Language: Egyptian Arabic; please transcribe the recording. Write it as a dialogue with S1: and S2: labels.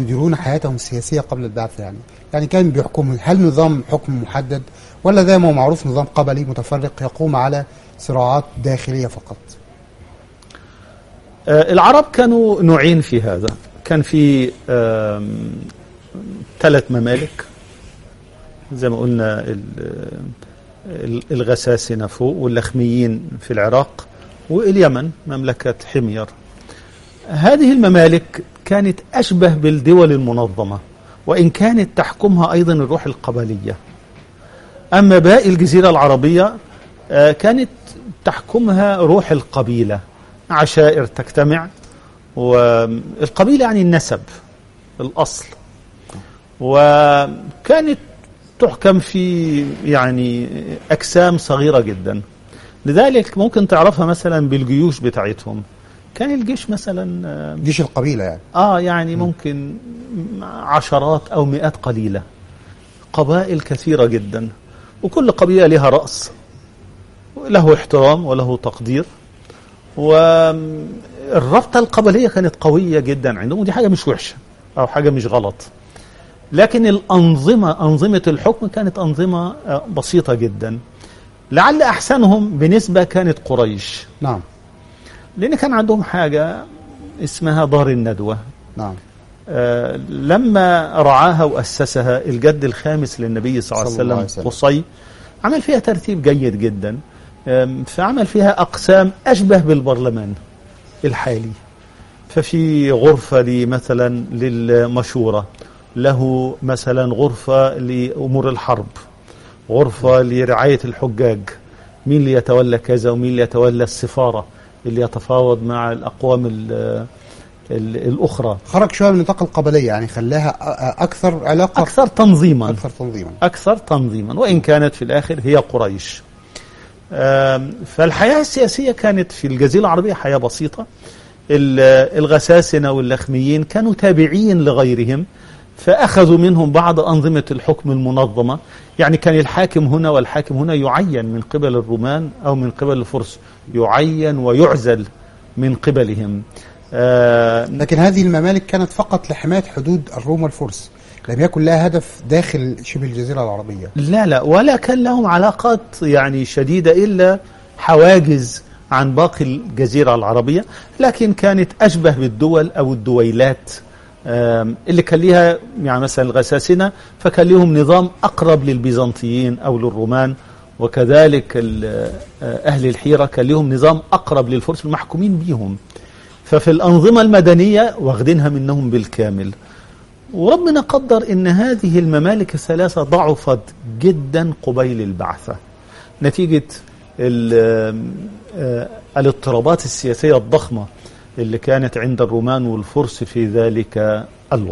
S1: يديرون حياتهم السياسية قبل البعث يعني يعني كان بيحكم هل نظام حكم محدد ولا زي ما هو معروف نظام قبلي متفرق يقوم على صراعات داخلية فقط
S2: آه، العرب كانوا نوعين في هذا كان في ثلاث ممالك زي ما قلنا الغساسنة فوق واللخميين في العراق واليمن مملكة حمير هذه الممالك كانت أشبه بالدول المنظمة وإن كانت تحكمها أيضا الروح القبلية أما باقي الجزيرة العربية آه، كانت تحكمها روح القبيلة عشائر تجتمع والقبيلة يعني النسب الأصل وكانت تحكم في يعني أجسام صغيرة جدا لذلك ممكن تعرفها مثلا بالجيوش بتاعتهم كان الجيش مثلا
S1: جيش القبيلة يعني
S2: آه يعني ممكن عشرات أو مئات قليلة قبائل كثيرة جدا وكل قبيلة لها رأس له احترام وله تقدير والرابطة القبلية كانت قوية جدا عندهم ودي حاجة مش وحشة أو حاجة مش غلط لكن الأنظمة أنظمة الحكم كانت أنظمة آه، بسيطة جدا لعل أحسنهم بنسبة كانت قريش
S1: نعم
S2: لأن كان عندهم حاجة اسمها دار الندوة
S1: نعم
S2: آه لما رعاها وأسسها الجد الخامس للنبي صلى الله عليه وسلم قصي عمل فيها ترتيب جيد جدا فعمل فيها أقسام أشبه بالبرلمان الحالي ففي غرفة مثلا للمشورة له مثلا غرفة لأمور الحرب غرفة لرعاية الحجاج مين اللي يتولى كذا ومين اللي يتولى السفارة اللي يتفاوض مع الأقوام الأخرى
S1: خرج شوية من نطاق القبلية يعني خلاها أكثر علاقة
S2: أكثر تنظيما
S1: أكثر تنظيما
S2: أكثر تنظيما وإن كانت في الآخر هي قريش فالحياة السياسية كانت في الجزيرة العربية حياة بسيطة الغساسنة واللخميين كانوا تابعين لغيرهم فأخذوا منهم بعض أنظمة الحكم المنظمة يعني كان الحاكم هنا والحاكم هنا يعين من قبل الرومان أو من قبل الفرس يعين ويعزل من قبلهم
S1: آه لكن هذه الممالك كانت فقط لحماية حدود الروم والفرس لم يكن لها هدف داخل شبه الجزيرة العربية
S2: لا لا ولا كان لهم علاقات يعني شديدة إلا حواجز عن باقي الجزيرة العربية لكن كانت أشبه بالدول أو الدويلات اللي كان ليها يعني مثلا الغساسنة فكان لهم نظام أقرب للبيزنطيين أو للرومان وكذلك آه، أهل الحيرة كان لهم نظام أقرب للفرس المحكومين بيهم ففي الأنظمة المدنية واخدينها منهم بالكامل وربنا قدر ان هذه الممالك الثلاثة ضعفت جدا قبيل البعثة نتيجة آه، الاضطرابات السياسية الضخمة اللي كانت عند الرومان والفرس في ذلك